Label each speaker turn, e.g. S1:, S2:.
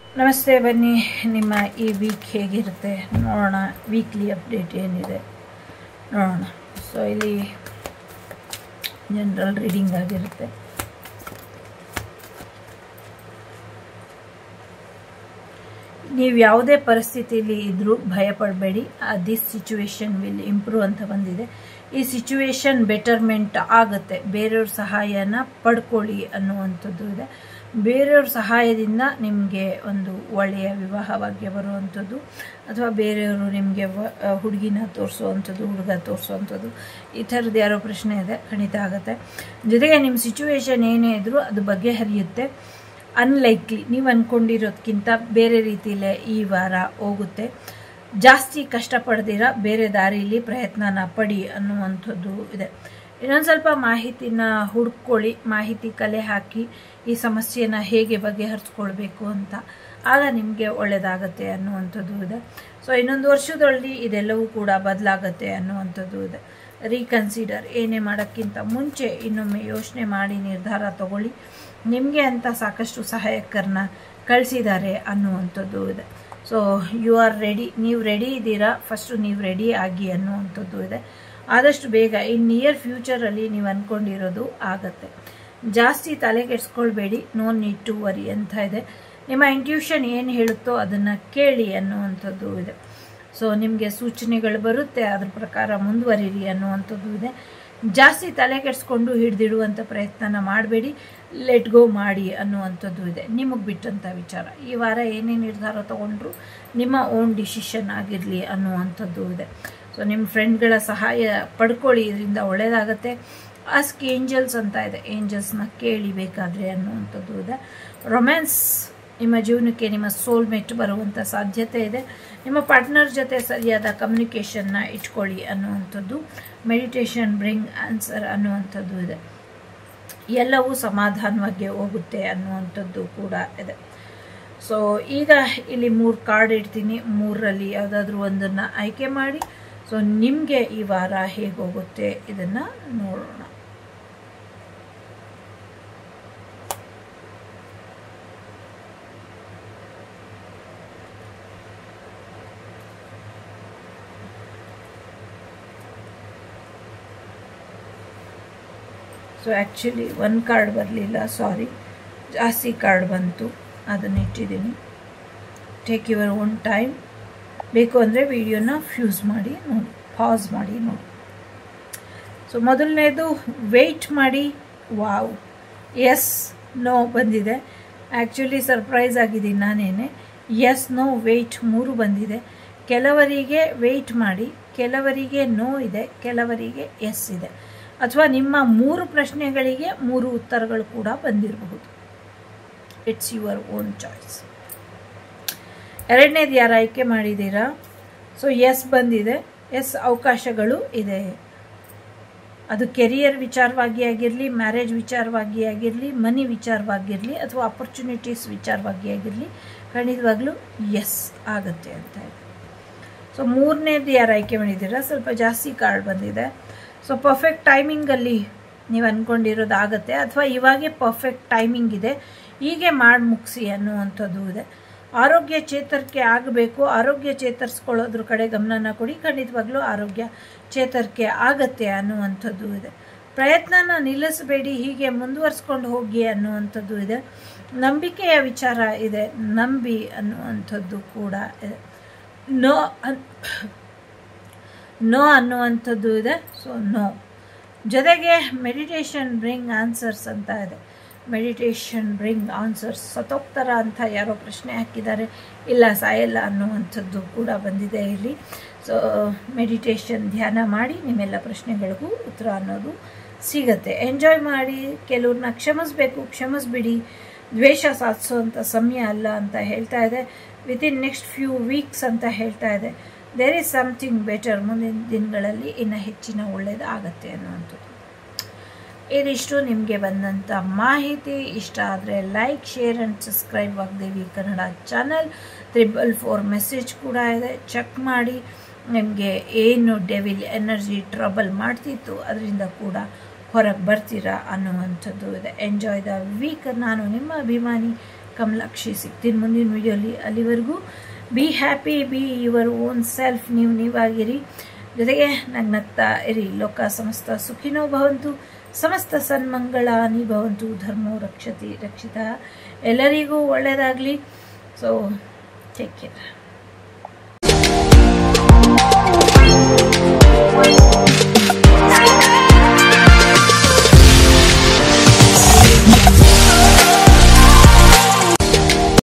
S1: ನಮಸ್ತೆ ಬನ್ನಿ ನಿಮ್ಮ ಈ ವೀಕ್ ಹೇಗಿರುತ್ತೆ ನೋಡೋಣ ವೀಕ್ಲಿ ಅಪ್ಡೇಟ್ ಏನಿದೆ ನೋಡೋಣ ಸೊ ಇಲ್ಲಿ ಜನರಲ್ ರೀಡಿಂಗ್ ಆಗಿರುತ್ತೆ ನೀವು ಯಾವುದೇ ಪರಿಸ್ಥಿತಿಯಲ್ಲಿ ಇದ್ದರೂ ಭಯಪಡಬೇಡಿ ದಿಸ್ ಸಿಚುವೇಶನ್ ವಿಲ್ ಇಂಪ್ರೂವ್ ಅಂತ ಬಂದಿದೆ ಈ ಸಿಚುವೇಶನ್ ಬೆಟರ್ಮೆಂಟ್ ಆಗುತ್ತೆ ಬೇರೆಯವ್ರ ಸಹಾಯನ ಪಡ್ಕೊಳ್ಳಿ ಅನ್ನುವಂಥದ್ದು ಇದೆ ಬೇರೆಯವ್ರ ಸಹಾಯದಿಂದ ನಿಮಗೆ ಒಂದು ಒಳ್ಳೆಯ ವಿವಾಹ ಭಾಗ್ಯ ಬರುವಂಥದ್ದು ಅಥವಾ ಬೇರೆಯವರು ನಿಮಗೆ ಹುಡುಗಿನ ತೋರಿಸುವಂಥದ್ದು ಹುಡುಗ ತೋರಿಸುವಂಥದ್ದು ಈ ಥರದ್ದು ಯಾರೋ ಪ್ರಶ್ನೆ ಇದೆ ಖಂಡಿತ ಆಗುತ್ತೆ ಜೊತೆಗೆ ನಿಮ್ಮ ಸಿಚುವೇಶನ್ ಏನೇ ಇದ್ದರೂ ಅದು ಬಗೆಹರಿಯುತ್ತೆ ಅನ್ಲೈಕ್ಲಿ ನೀವು ಅಂದ್ಕೊಂಡಿರೋದಕ್ಕಿಂತ ಬೇರೆ ರೀತಿಯಲ್ಲೇ ಈ ವಾರ ಹೋಗುತ್ತೆ ಜಾಸ್ತಿ ಕಷ್ಟಪಡ್ದಿರ ಬೇರೆ ದಾರಿಯಲ್ಲಿ ಪ್ರಯತ್ನನ ಪಡಿ ಅನ್ನುವಂಥದ್ದು ಇದೆ ಇನ್ನೊಂದು ಸ್ವಲ್ಪ ಮಾಹಿತಿನ ಹುಡ್ಕೊಳ್ಳಿ ಮಾಹಿತಿ ಕಲೆ ಹಾಕಿ ಈ ಸಮಸ್ಯೆನ ಹೇಗೆ ಬಗೆಹರಿಸ್ಕೊಳ್ಬೇಕು ಅಂತ ಆಗ ನಿಮಗೆ ಒಳ್ಳೆಯದಾಗತ್ತೆ ಅನ್ನುವಂಥದ್ದು ಇದೆ ಸೊ ಇನ್ನೊಂದು ವರ್ಷದಲ್ಲಿ ಇದೆಲ್ಲವೂ ಕೂಡ ಬದಲಾಗತ್ತೆ ಅನ್ನುವಂಥದ್ದು ಇದೆ ರೀಕನ್ಸಿಡರ್ ಏನೇ ಮಾಡೋಕ್ಕಿಂತ ಮುಂಚೆ ಇನ್ನೊಮ್ಮೆ ಯೋಚನೆ ಮಾಡಿ ನಿರ್ಧಾರ ತಗೊಳ್ಳಿ ನಿಮಗೆ ಅಂತ ಸಾಕಷ್ಟು ಸಹಾಯಕರನ್ನ ಕಳಿಸಿದ್ದಾರೆ ಅನ್ನುವಂಥದ್ದು ಇದೆ ಸೊ ಯು ಆರ್ ರೆಡಿ ನೀವು ರೆಡಿ ಇದ್ದೀರಾ ಫಸ್ಟು ನೀವು ರೆಡಿ ಆಗಿ ಅನ್ನುವಂಥದ್ದು ಇದೆ ಆದಷ್ಟು ಬೇಗ ಇನ್ ನಿಯರ್ ಫ್ಯೂಚರಲ್ಲಿ ನೀವು ಅಂದ್ಕೊಂಡಿರೋದು ಆಗತ್ತೆ ಜಾಸ್ತಿ ತಲೆ ಕೆಡ್ಸ್ಕೊಳ್ಬೇಡಿ ನೋ ನೀಡ್ ಟು ವರಿ ಅಂತ ಇದೆ ನಿಮ್ಮ ಇಂಟ್ಯೂಷನ್ ಏನು ಹೇಳುತ್ತೋ ಅದನ್ನು ಕೇಳಿ ಅನ್ನುವಂಥದ್ದು ಇದೆ ಸೊ ನಿಮಗೆ ಸೂಚನೆಗಳು ಬರುತ್ತೆ ಅದ್ರ ಪ್ರಕಾರ ಮುಂದುವರಿರಿ ಅನ್ನುವಂಥದ್ದು ಇದೆ ಜಾಸ್ತಿ ತಲೆ ಕೆಡಿಸ್ಕೊಂಡು ಹಿಡಿದಿಡುವಂಥ ಪ್ರಯತ್ನನ ಮಾಡಬೇಡಿ ಲೆಟ್ ಗೋ ಮಾಡಿ ಅನ್ನುವಂಥದ್ದು ಇದೆ ನಿಮಗೆ ಬಿಟ್ಟಂಥ ವಿಚಾರ ಈ ವಾರ ಏನೇ ನಿರ್ಧಾರ ತಗೊಂಡ್ರು ನಿಮ್ಮ ಓನ್ ಡಿಸಿಷನ್ ಆಗಿರಲಿ ಅನ್ನುವಂಥದ್ದು ಇದೆ ಸೊ ನಿಮ್ಮ ಫ್ರೆಂಡ್ಗಳ ಸಹಾಯ ಪಡ್ಕೊಳ್ಳಿ ಇದರಿಂದ ಒಳ್ಳೆಯದಾಗತ್ತೆ ಆಸ್ಕ್ ಏಂಜಲ್ಸ್ ಅಂತ ಇದೆ ಏಂಜಲ್ಸ್ನ ಕೇಳಿ ಬೇಕಾದರೆ ಅನ್ನುವಂಥದ್ದು ಇದೆ ರೊಮ್ಯಾನ್ಸ್ ನಿಮ್ಮ ಜೀವನಕ್ಕೆ ನಿಮ್ಮ ಸೋಲ್ಮೇಟ್ ಬರುವಂಥ ಸಾಧ್ಯತೆ ಇದೆ ನಿಮ್ಮ ಪಾರ್ಟ್ನರ್ ಜೊತೆ ಸರಿಯಾದ ಕಮ್ಯುನಿಕೇಷನ್ನ ಇಟ್ಕೊಳ್ಳಿ ಅನ್ನುವಂಥದ್ದು ಮೆಡಿಟೇಷನ್ ಬ್ರಿಂಗ್ ಆನ್ಸರ್ ಅನ್ನುವಂಥದ್ದು ಇದೆ ಎಲ್ಲವೂ ಸಮಾಧಾನವಾಗಿ ಹೋಗುತ್ತೆ ಅನ್ನುವಂಥದ್ದು ಕೂಡ ಇದೆ ಸೊ ಈಗ ಇಲ್ಲಿ ಮೂರು ಕಾರ್ಡ್ ಇಡ್ತೀನಿ ಮೂರರಲ್ಲಿ ಯಾವುದಾದ್ರೂ ಒಂದನ್ನು ಆಯ್ಕೆ ಮಾಡಿ ಸೊ ನಿಮಗೆ ಈ ವಾರ ಹೇಗೆ ಹೋಗುತ್ತೆ ಇದನ್ನು ನೋಡೋಣ ಸೊ ಆ್ಯಕ್ಚುಲಿ ಒಂದು ಕಾರ್ಡ್ ಬರಲಿಲ್ಲ ಸಾರಿ ಜಾಸ್ತಿ ಕಾರ್ಡ್ ಬಂತು ಅದನ್ನು ಇಟ್ಟಿದ್ದೀನಿ ಟೇಕ್ ಯುವರ್ ಓನ್ ಟೈಮ್ ಬೇಕು ಅಂದರೆ ವಿಡಿಯೋನ ಫ್ಯೂಸ್ ಮಾಡಿ ನೋಡಿ ಪಾಸ್ ಮಾಡಿ ನೋಡಿ ಸೊ ಮೊದಲನೇದು ವೆಯ್ಟ್ ಮಾಡಿ ವಾವ್ ಎಸ್ ನೋ ಬಂದಿದೆ ಆ್ಯಕ್ಚುಲಿ ಸರ್ಪ್ರೈಸ್ ಆಗಿದ್ದೀನಿ ನಾನೇನೆ ಎಸ್ ನೋ ವೆಯ್ಟ್ ಮೂರು ಬಂದಿದೆ ಕೆಲವರಿಗೆ ವೆಯ್ಟ್ ಮಾಡಿ ಕೆಲವರಿಗೆ ನೋ ಇದೆ ಕೆಲವರಿಗೆ ಎಸ್ ಇದೆ ಅಥವಾ ನಿಮ್ಮ ಮೂರು ಪ್ರಶ್ನೆಗಳಿಗೆ ಮೂರು ಉತ್ತರಗಳು ಕೂಡ ಬಂದಿರಬಹುದು ಇಟ್ಸ್ ಯುವರ್ ಓನ್ ಚಾಯ್ಸ್ ಎರಡನೇದು ಯಾರು ಆಯ್ಕೆ ಮಾಡಿದ್ದೀರಾ ಸೊ ಎಸ್ ಬಂದಿದೆ ಎಸ್ ಅವಕಾಶಗಳು ಇದೆ ಅದು ಕೆರಿಯರ್ ವಿಚಾರವಾಗಿ ಆಗಿರಲಿ ಮ್ಯಾರೇಜ್ ವಿಚಾರವಾಗಿ ಆಗಿರಲಿ ಮನಿ ವಿಚಾರವಾಗಿರಲಿ ಅಥವಾ ಅಪರ್ಚುನಿಟೀಸ್ ವಿಚಾರವಾಗಿ ಆಗಿರಲಿ ಖಂಡಿತವಾಗ್ಲೂ ಎಸ್ ಆಗುತ್ತೆ ಅಂತ ಇದೆ ಸೊ ಮೂರನೇದು ಯಾರು ಆಯ್ಕೆ ಮಾಡಿದ್ದೀರಾ ಸ್ವಲ್ಪ ಜಾಸ್ತಿ ಕಾರ್ಡ್ ಬಂದಿದೆ ಸೊ ಪರ್ಫೆಕ್ಟ್ ಟೈಮಿಂಗಲ್ಲಿ ನೀವು ಅಂದ್ಕೊಂಡಿರೋದು ಆಗುತ್ತೆ ಅಥವಾ ಇವಾಗೆ ಪರ್ಫೆಕ್ಟ್ ಟೈಮಿಂಗ್ ಇದೆ ಹೀಗೆ ಮಾಡಿ ಮುಗಿಸಿ ಅನ್ನುವಂಥದ್ದು ಇದೆ ಆರೋಗ್ಯ ಚೇತರಿಕೆ ಆಗಬೇಕು ಆರೋಗ್ಯ ಚೇತರಿಸ್ಕೊಳ್ಳೋದ್ರ ಕಡೆ ಗಮನನ ಕೊಡಿ ಖಂಡಿತವಾಗ್ಲೂ ಆರೋಗ್ಯ ಚೇತರಿಕೆ ಆಗತ್ತೆ ಅನ್ನುವಂಥದ್ದು ಇದೆ ಪ್ರಯತ್ನನ ನಿಲ್ಲಿಸಬೇಡಿ ಹೀಗೆ ಮುಂದುವರಿಸ್ಕೊಂಡು ಹೋಗಿ ಅನ್ನುವಂಥದ್ದು ಇದೆ ನಂಬಿಕೆಯ ವಿಚಾರ ಇದೆ ನಂಬಿ ಅನ್ನುವಂಥದ್ದು ಕೂಡ ಇದೆ ನೋ ಅನ್ ನೋ ಅನ್ನುವಂಥದ್ದು ಇದೆ ಸೊ ನೋ ಜೊತೆಗೆ ಮೆಡಿಟೇಷನ್ ಬ್ರಿಂಗ್ ಆನ್ಸರ್ಸ್ ಅಂತ ಇದೆ ಮೆಡಿಟೇಷನ್ ಬ್ರಿಂಗ್ ಆನ್ಸರ್ಸ್ ಸತ್ತೋಗ್ತಾರ ಅಂತ ಯಾರೋ ಪ್ರಶ್ನೆ ಹಾಕಿದ್ದಾರೆ ಇಲ್ಲ ಸಾಯಲ್ಲ ಅನ್ನುವಂಥದ್ದು ಕೂಡ ಬಂದಿದೆ ಇಲ್ಲಿ ಸೊ ಮೆಡಿಟೇಷನ್ ಧ್ಯಾನ ಮಾಡಿ ನಿಮ್ಮೆಲ್ಲ ಪ್ರಶ್ನೆಗಳಿಗೂ ಉತ್ತರ ಅನ್ನೋದು ಸಿಗತ್ತೆ ಎಂಜಾಯ್ ಮಾಡಿ ಕೆಲವ್ರನ್ನ ಕ್ಷಮಿಸ್ಬೇಕು ಕ್ಷಮಿಸ್ಬಿಡಿ ದ್ವೇಷ ಸಾಧಿಸುವಂಥ ಸಮಯ ಅಲ್ಲ ಅಂತ ಹೇಳ್ತಾ ಇದೆ ವಿತಿನ್ ನೆಕ್ಸ್ಟ್ ಫ್ಯೂ ವೀಕ್ಸ್ ಅಂತ ಹೇಳ್ತಾ ಇದೆ ದೇರ್ ಈಸ್ ಸಮಥಿಂಗ್ ಬೆಟರ್ ಮುಂದಿನ ದಿನಗಳಲ್ಲಿ ಇನ್ನು ಹೆಚ್ಚಿನ ಒಳ್ಳೆಯದು ಆಗತ್ತೆ ಅನ್ನುವಂಥದ್ದು ಇದಿಷ್ಟು ನಿಮಗೆ ಬಂದಂಥ ಮಾಹಿತಿ ಇಷ್ಟ ಆದರೆ like share and subscribe Vagdevi Kannada channel triple four message ಕೂಡ ಇದೆ ಚೆಕ್ ಮಾಡಿ ನಿಮಗೆ ಏನು ಡೆವಿಲ್ ಎನರ್ಜಿ ಟ್ರಬಲ್ ಮಾಡ್ತಿತ್ತು ಅದರಿಂದ ಕೂಡ ಹೊರಗೆ ಬರ್ತೀರಾ ಅನ್ನುವಂಥದ್ದು ಇದೆ ಎಂಜಾಯ್ ದ ವೀಕ್ ನಾನು ನಿಮ್ಮ ಅಭಿಮಾನಿ ಕಮಲಾಕ್ಷಿ ಸಿಗ್ತೀನಿ ಮುಂದಿನ ವಿಡಿಯೋಲಿ ಅಲ್ಲಿವರೆಗೂ be happy be your own self ನೀವು ನೀವಾಗಿರಿ ಜೊತೆಗೆ ನಗ್ನಗ್ತಾ ಇರಿ ಲೋಕ ಸಮಸ್ತ ಸುಖಿನೋ ಭವಂತು ಸಮಸ್ತ ಸನ್ಮಂಗಳಾನಿ ಭವಂತು ಧರ್ಮೋ ರಕ್ಷತಿ ರಕ್ಷಿತ ಎಲ್ಲರಿಗೂ ಒಳ್ಳೆಯದಾಗಲಿ ಸೊ ಟೇಕ್ ಕೇರ್